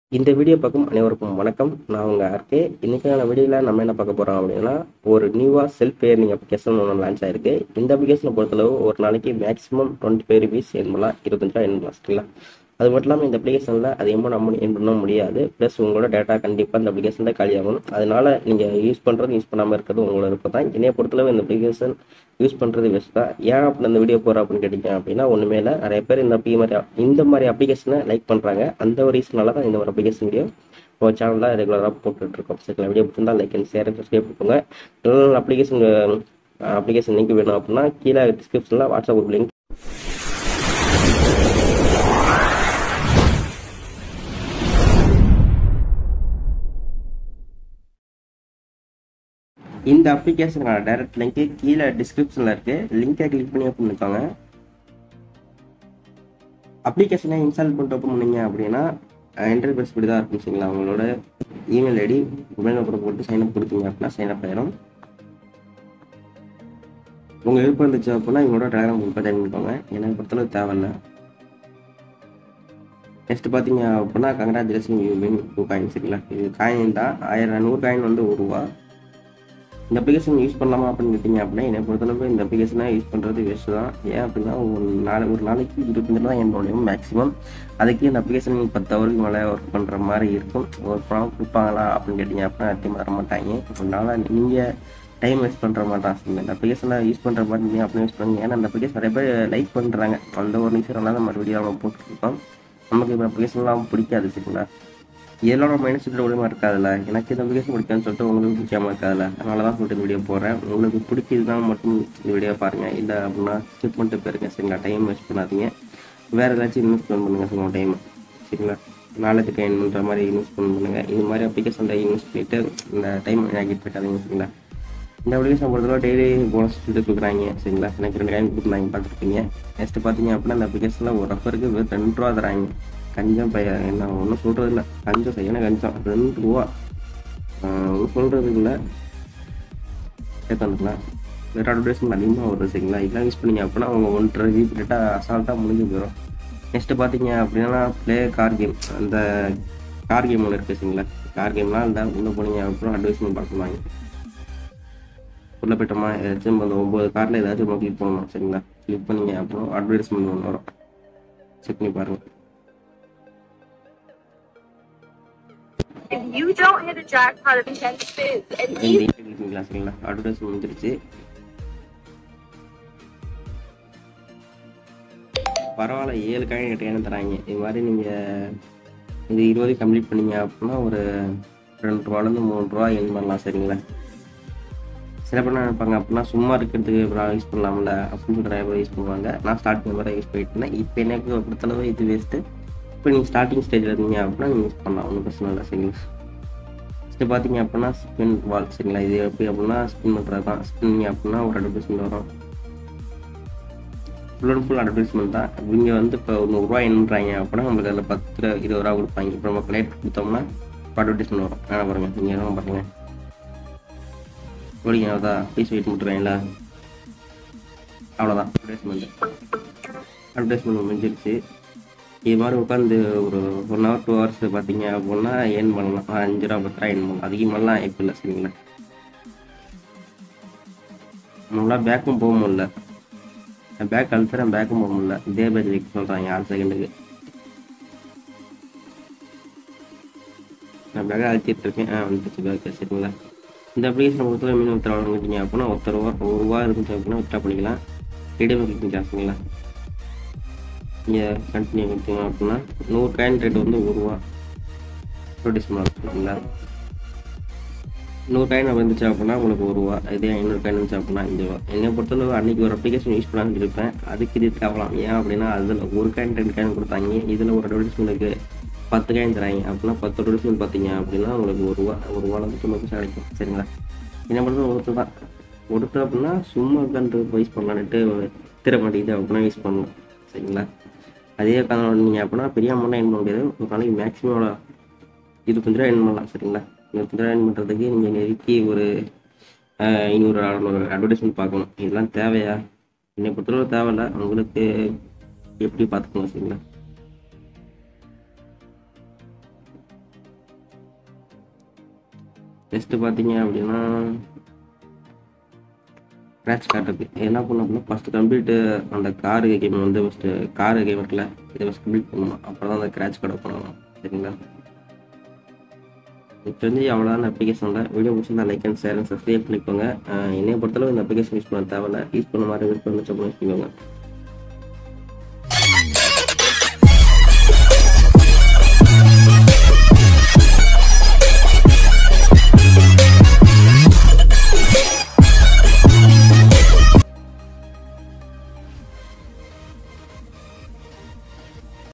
இந்த வீடியோ பார்க்கும் அனைவருக்கும் வணக்கம் நான் உங்கள் ஆர்கே இன்னைக்கான வீடியோவில் நம்ம என்ன பார்க்க போகிறோம் அப்படின்னா ஒரு நியூவாக செல்ஃப் ஏர்னிங் அப்ளிகேஷன் ஒன்று லான்ச் ஆயிருக்கு இந்த அப்ளிகேஷனை பொறுத்தளவு ஒரு நாளைக்கு மேக்ஸிமம் டுவெண்ட்டி ஃபைவ் ருபீஸ் ஏன் பண்ணலாம் இருபத்தஞ்சு ரூபா ஏன் பண்ணலாம் சரிங்களா அது மட்டும் இல்லாமல் இந்த அப்ளிகேஷனில் அதிகமாக நம்ம ஏன் பண்ண முடியாது ப்ளஸ் உங்களோட டேட்டா கண்டிப்பாக இந்த அப்ளிகேஷனில் காலியாகும் அதனால நீங்கள் யூஸ் பண்ணுறது யூஸ் பண்ணாமல் இருக்கிறது உங்களோட விருப்பம் தான் என்னைய பொறுத்தளவு இந்த அப்ளிகேஷன் யூஸ் பண்ணுறது பெஸ்ட் தான் ஏன் அப்படி இந்த வீடியோ போகிறோம் அப்படின்னு கேட்டிங்க அப்படின்னா ஒன்றுமே இல்லை நிறைய பேர் இந்த அப்படி மாதிரி இந்த மாதிரி அப்ளிகேஷனை லைக் பண்ணுறாங்க அந்த ஒரு ரீசனால தான் இந்த ஒரு அப்ளிகேஷன் வீடியோ நம்ம சேனலில் ரெகுலராக போட்டுட்ருக்கோம் சரிங்களா வீடியோ பிடிச்சிருந்தா லைக் அண்ட் ஷேர் சப்ஸ்கிரைப் பண்ணுங்க நல்ல நல்ல அப்ளிகேஷன் அப்ளிகேஷன் லிங்க் வேணும் அப்படின்னா கீழே டிஸ்கிரிப்ஷனில் வாட்ஸ்அப் குரூப் லிங்க் இந்த அப்ளிகேஷனுக்கான டைரக்ட் லிங்க் கீழே டிஸ்கிரிப்ஷனில் இருக்கு லிங்கை கிளிக் பண்ணி ஓப்பன் பண்ணிக்கோங்க அப்ளிகேஷனை இன்ஸ்டால் பண்ணிட்டு ஓப்பன் பண்ணீங்க அப்படின்னா இன்டர்ஃபேஸ் இப்படி தான் இருக்கும் சரிங்களா உங்களோட இமெயில் ஐடி மொபைல் நம்பர் போட்டு சைன் அப் கொடுத்தீங்க அப்படின்னா சைன் அப் ஆயிரும் உங்கள் விருப்பம் இருந்துச்சு அப்படின்னா இவங்களோட டெலிகிராம் குரூப்பை ஜாயின் பண்ணிக்கோங்க எனக்கு பொறுத்தளவு தேவையில்லை நெக்ஸ்ட் பார்த்தீங்க அப்படின்னா congratulation you win two coin சரிங்களா இது காயின் தான் ஆயிரம் நூறு காயின் வந்து ஒரு ரூபா இந்த அப்ளிகேஷன் யூஸ் பண்ணலாமா அப்படின்னு கேட்டிங்க அப்படின்னா என்னை பொறுத்தளவு இந்த அப்ளிகேஷனை யூஸ் பண்ணுறது வேஸ்ட் தான் ஏன் அப்படின்னா ஒரு நாள் ஒரு நாளைக்கு இருபத்தஞ்சு தான் என் முடியும் மேக்ஸிமம் அதுக்கு இந்த அப்ளிகேஷன் நீங்கள் பத்து ஹவருக்கு மேலே ஒர்க் பண்ணுற மாதிரி இருக்கும் ஒரு ப்ராப்ளம் கொடுப்பாங்களா அப்படின்னு கேட்டிங்க அப்படின்னா அத்தியமாக தர மாட்டாங்க அதனால நீங்கள் டைம் வேஸ்ட் பண்ணுற மாட்டான் இந்த அப்ளிகேஷனை யூஸ் பண்ணுற மாதிரி நீங்கள் அப்படி யூஸ் பண்ணுங்க ஏன்னா அந்த அப்ளிகேஷன் நிறைய பேர் லைக் பண்ணுறாங்க அந்த ஒரு நிமிஷம் நம்ம வீடியோ நம்ம போட்டுருக்கோம் நமக்கு இந்த அப்ளிகேஷன்லாம் பிடிக்காது சரிங்களா இதெல்லாம் நம்ம மைனஸ் சொல்லிட்டு ஒழுங்காக இருக்காதுல்ல எனக்கு இந்த அப்ளிகேஷன் பிடிக்காதுன்னு சொல்லிட்டு உங்களுக்கு பிடிக்காம இருக்காதுல்ல அதனால தான் சொல்லிட்டு வீடியோ போடுறேன் உங்களுக்கு பிடிக்குதுன்னா மட்டும் இந்த வீடியோ பாருங்கள் இல்லை அப்படின்னா ஸ்கிப் பண்ணிட்டு போயிருங்க சரிங்களா டைம் வேஸ்ட் பண்ணாதீங்க வேறு ஏதாச்சும் இன்வெஸ்ட்மெண்ட் பண்ணுங்கள் உங்கள் டைம் சரிங்களா நாளைக்கு டைம் பண்ணுற மாதிரி இன்வெஸ்ட்மெண்ட் பண்ணுங்கள் இது மாதிரி அப்ளிகேஷனில் இன்வெஸ்ட் பண்ணிட்டு இந்த டைம் ஆகிட்டு இருக்காதீங்க சரிங்களா இந்த அப்ளிகேஷன் பொறுத்தவரை டெய்லி போனஸ் சொல்லிட்டு கொடுக்குறாங்க சரிங்களா எனக்கு ரெண்டு டைம் கொடுக்குறாங்க பார்த்துருப்பீங்க நெக்ஸ்ட் பார்த்தீங்க அப்படின்னா இந்த அப்ளிகேஷனில் ஒரு ரெஃபருக்கு வெறும் ரெண்டு ரூபா தராங்க கஞ்சம் பையன் என்ன ஒன்றும் சொல்கிறது இல்லை கஞ்சம் செய்யணும் கஞ்சம் ரெண்டு ரூபா ஒன்றும் சொல்கிறது இல்லை கேட்கலாம் வேறு அட்வர்டைஸ்மெண்ட் அதிகமாக வருது சரிங்களா இதெல்லாம் யூஸ் பண்ணீங்க அப்படின்னா அவங்க ஒன்றரை ஜிபி டேட்டா அசால்ட்டாக முடிஞ்சு போயிடும் நெக்ஸ்ட்டு பார்த்தீங்க அப்படின்னா ப்ளே கார் கேம் அந்த கார் கேம் ஒன்று இருக்குது சரிங்களா கார் கேம்லாம் இந்த உள்ளே போனீங்க அப்புறம் அட்வர்டைஸ்மெண்ட் பார்த்துவாங்க உள்ளே போயிட்டோமா ஏதாச்சும் அந்த ஒம்பது காரில் ஏதாச்சும் நம்ம கிளிக் பண்ணணும் சரிங்களா கிளிக் பண்ணீங்க அப்புறம் அட்வர்டைஸ்மெண்ட் ஒன்று வரும் செக் பண்ணி பாருங்கள் If you don't hit a jackpot of 10 spins and இந்த easy கிளிக்கிங்களா சரிங்களா அட்வர்டைஸ்மெண்ட் வந்துருச்சு பரவாயில்ல ஏழு காயின் எட்டு காயின் தராங்க இது மாதிரி நீங்கள் இது இருபது கம்ப்ளீட் பண்ணீங்க அப்படின்னா ஒரு ரெண்டு ரூபாலேருந்து மூணு ரூபா என் பண்ணலாம் சரிங்களா சில பேர் என்ன நினைப்பாங்க அப்படின்னா சும்மா இருக்கிறதுக்கு அப்புறம் யூஸ் பண்ணலாம்ல அப்படின்னு சொல்லிட்டு நிறைய பேர் யூஸ் பண்ணுவாங்க நான் ஸ்டார்டிங் வரை யூஸ் பண்ணிட்டு இருந்தேன் இப்போ எனக்கு பொறுத்தளவு இது வேஸ்ட்டு இப்போ நீங்கள் ஸ்டார்டிங் ஸ்டேஜில் இருந்தீங்க அப்படின்னா நீங்கள் யூஸ் பண்ணலாம் ஒன்றும் பிரச்சனை இல்லை சரிங்களா நெக்ஸ்ட் பார்த்தீங்க அப்படின்னா ஸ்பின் வால் சரிங்களா இது எப்படி அப்படின்னா ஸ்பின் பண்ணுறது தான் ஸ்பின் அப்படின்னா ஒரு அட்வர்டைஸ்மெண்ட் வரும் ஃபுல் அண்ட் ஃபுல் அட்வர்டைஸ்மெண்ட் தான் இவங்க வந்து இப்போ ஒரு நூறுரூவா என்னன்றாங்க அப்படின்னா நம்மளுக்கு அதில் பத்து ரூபா இருபது ரூபா கொடுப்பாங்க இப்போ நம்ம லைட் கொடுத்தோம்னா இப்போ அட்வர்டைஸ்மெண்ட் வரும் வேணா பாருங்கள் நீங்கள் என்ன பாருங்கள் ஓடிங்க அவ்வளோதா ப்ளீஸ் வெயிட் பண்ணுறீங்களா அவ்வளோதான் அட்வர்டைஸ்மெண்ட் அட்வர்டைஸ்மெண்ட் முடிஞ்சிருச்சு இது மாதிரி உட்காந்து ஒரு ஒன் ஹவர் டூ ஹவர்ஸ் பார்த்தீங்க அப்படின்னா ஏர்ன் பண்ணலாம் அஞ்சு ரூபா பத்து ரூபா ஏர்ன் பண்ணலாம் அதிகமாகலாம் இப்போ இல்லை சரிங்களா நம்மளாம் பேக்கும் போக முடியல பேக் அழுத்துறேன் பேக்கும் போக முடியல இதே பேஜ் வைக்க சொல்கிறாங்க ஆறு செகண்டுக்கு நான் பேக்கை அழுத்திட்டு இருக்கேன் ஆ வந்துச்சு பேக் சரிங்களா இந்த அப்ளிகேஷன் பொறுத்தவரை மீன் ஒருத்தர் வாங்கிட்டீங்க அப்படின்னா ஒருத்தர் ரூபா ஒரு ரூபா இருந்துச்சு அப்படின்னா விட்டா பண்ணிக்கலாம் ரீடியம் கிளிக்கிங் ஜாஸ்திங்களா இங்கே கண்டினியூ கொடுத்தீங்க அப்படின்னா நூறு காயின் ரேட் வந்து ஒரு ரூபா ப்ரொடியூஸ் பண்ணலாம் சரிங்களா நூறு காயின் வந்துச்சு அப்படின்னா உங்களுக்கு ஒரு ரூபா இதே ஐநூறு காயின் இருந்துச்சு அப்படின்னா அஞ்சு ரூபா என்னை பொறுத்தளவு அன்றைக்கி ஒரு அப்ளிகேஷன் யூஸ் பண்ணலாம்னு இருப்பேன் அதுக்கு இது தேவலாம் ஏன் அப்படின்னா அதில் ஒரு காயின் ரெண்டு காயின் கொடுத்தாங்க இதில் ஒரு அட்வர்டைஸ்மெண்ட் இருக்குது பத்து காயின் தராங்க அப்படின்னா பத்து அட்வர்டைஸ்மெண்ட் பார்த்தீங்க அப்படின்னா உங்களுக்கு ஒரு ரூபா ஒரு ரூபாவில் வந்து தொண்ணூறு பைசா கிடைக்கும் சரிங்களா என்னை பொறுத்தவரை ஒருத்தர் தான் ஒருத்தர் அப்படின்னா சும்மா உட்காந்து யூஸ் பண்ணலான்ட்டு திர மாட்டேங்குது அப்படின்னா யூஸ் பண்ணலாம் சரிங்களா அதே உட்காந்து நீங்கள் அப்படின்னா பெரிய அமௌண்ட்டாக என் பண்ண முடியாது ஒரு நாளைக்கு மேக்ஸிமம் எவ்வளோ இருபத்தஞ்சு ரூபா என் பண்ணலாம் சரிங்களா இருபத்தஞ்சு ரூபா என் பண்ணுறதுக்கு நீங்கள் நெருக்கி ஒரு ஆஹ், ஐநூறு அறநூறு அட்வர்டைஸ்மெண்ட் பார்க்கணும் இதெல்லாம் தேவையா என்னை பொறுத்தளவு தேவையில்ல உங்களுக்கு எப்படி பார்த்துக்கணும் சரிங்களா நெக்ஸ்ட்டு பார்த்தீங்க அப்படின்னா ஸ்க்ராட்ச் காட்டுறது என்ன பண்ணணும் அப்படின்னா ஃபஸ்ட்டு கம்ப்ளீட்டு அந்த காரு கேம் வந்து ஃபஸ்ட்டு காரு கேம் இருக்குல்ல இதை ஃபஸ்ட் கம்ப்ளீட் பண்ணணும் அப்புறம் தான் அந்த ஸ்க்ராட்ச் கார்டை பண்ணலாம் சரிங்களா இப்போ வந்து அவ்வளோதான் அப்ளிகேஷனில் வீடியோ பிடிச்சிருந்தா like and share and subscribe பண்ணிக்கோங்க அஹ் என்னைய பொறுத்தளவு இந்த அப்ளிகேஷன் யூஸ் பண்ண தேவையில்ல யூஸ் பண்ண மாதிரி விருப்பம் இருந்துச்சு அப்படின்னு யூஸ் பண்ணிக்கோங்க